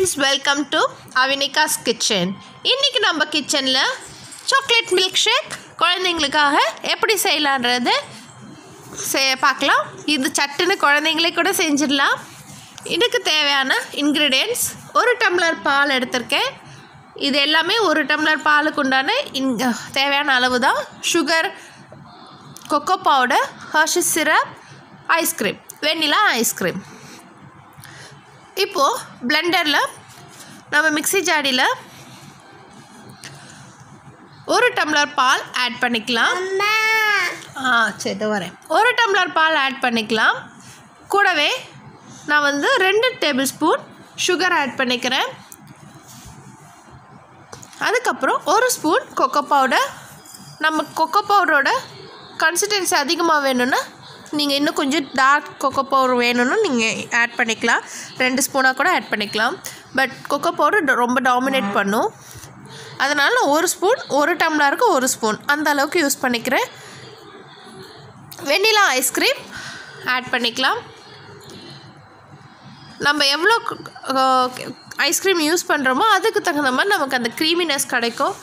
friends welcome to Avinika's kitchen இன்றைக்கி நம்ம கிச்சனில் சாக்லேட் மில்க் ஷேக் குழந்தைங்களுக்காக எப்படி செய்யலான்றது செய்ய பார்க்கலாம் இது சட்டுன்னு குழந்தைங்களே கூட செஞ்சிடலாம் இதுக்கு தேவையான இன்க்ரீடியன்ட்ஸ் ஒரு டம்ளர் பால் எடுத்திருக்கேன் இது எல்லாமே ஒரு டம்ளர் பாலுக்கு உண்டான இன் தேவையான அளவு தான் sugar cocoa powder Hershey's syrup ice cream vanilla ice cream இப்போது பிளெண்டரில் நம்ம மிக்ஸி ஜாடியில் ஒரு டம்ளர் பால் ஆட் பண்ணிக்கலாம் ஆ சரி இதோ வரேன் ஒரு டம்ளர் பால் ஆட் பண்ணிக்கலாம் கூடவே நான் வந்து ரெண்டு டேபிள் ஸ்பூன் சுகர் ஆட் பண்ணிக்கிறேன் அதுக்கப்புறம் ஒரு ஸ்பூன் கொக்கோ பவுடர் நம்ம கொக்கோ பவுடரோட கன்சிஸ்டன்சி அதிகமாக வேணும்னா நீங்கள் இன்னும் கொஞ்சம் டார்க் கொக்கோ பவுடர் வேணும்னு நீங்கள் ஆட் பண்ணிக்கலாம் ரெண்டு ஸ்பூனாக கூட ஆட் பண்ணிக்கலாம் பட் கொக்கோ பவுடர் ரொம்ப டாமினேட் பண்ணும் அதனால் நான் ஒரு ஸ்பூன் ஒரு டம்ளருக்கு ஒரு ஸ்பூன் அந்த அளவுக்கு யூஸ் பண்ணிக்கிறேன் வெண்ணிலா ஐஸ்கிரீம் ஆட் பண்ணிக்கலாம் நம்ம எவ்வளோ ஐஸ்கிரீம் யூஸ் பண்ணுறோமோ அதுக்கு தகுந்த மாதிரி நமக்கு அந்த க்ரீமினஸ் கிடைக்கும்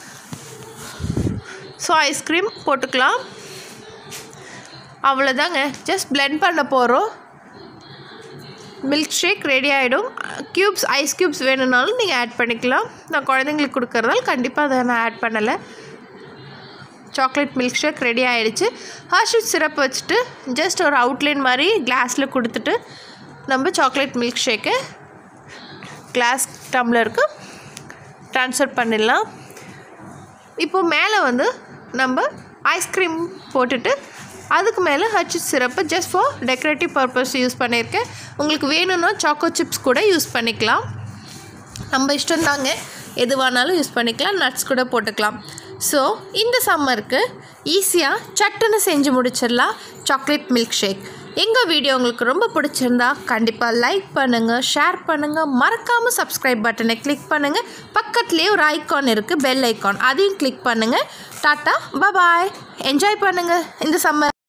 ஸோ ஐஸ்கிரீம் போட்டுக்கலாம் அவ்வளோதாங்க ஜஸ்ட் blend பண்ண போகிறோம் மில்க் ஷேக் ரெடி ஆகிடும் க்யூப்ஸ் ஐஸ் க்யூப்ஸ் வேணும்னாலும் நீங்கள் ஆட் பண்ணிக்கலாம் நான் குழந்தைங்களுக்கு கொடுக்கறதால கண்டிப்பாக அதை நான் ஆட் பண்ணலை சாக்லேட் மில்க் ஷேக் ரெடி ஆகிடுச்சு ஹார்ஷிப் சிரப் வச்சுட்டு ஜஸ்ட் ஒரு அவுட்லைன் மாதிரி கிளாஸில் கொடுத்துட்டு நம்ம சாக்லேட் மில்க் ஷேக்கை கிளாஸ் டம்ளருக்கு ட்ரான்ஸ்ஃபர் பண்ணிடலாம் இப்போது மேலே வந்து நம்ம ஐஸ்கிரீம் போட்டுட்டு அதுக்கு மேலே ஹச் சிரப்பை just for decorative purpose use பண்ணியிருக்கேன் உங்களுக்கு வேணும்னா சாக்கோ சிப்ஸ் கூட யூஸ் பண்ணிக்கலாம் நம்ம இஷ்டம்தாங்க எது வேணாலும் யூஸ் பண்ணிக்கலாம் நட்ஸ் கூட போட்டுக்கலாம் ஸோ இந்த சம்மருக்கு ஈஸியாக சட்டுன்னு செஞ்சு முடிச்சிடலாம் சாக்லேட் மில்க் ஷேக் எங்கள் வீடியோ உங்களுக்கு ரொம்ப பிடிச்சிருந்தா கண்டிப்பாக லைக் பண்ணுங்கள் ஷேர் பண்ணுங்கள் மறக்காமல் சப்ஸ்கிரைப் பட்டனை கிளிக் பண்ணுங்கள் பக்கத்துலேயே ஒரு ஐக்கான் இருக்குது பெல் ஐக்கான் அதையும் கிளிக் பண்ணுங்கள் டாட்டா பாய் என்ஜாய் பண்ணுங்கள் இந்த சம்மர்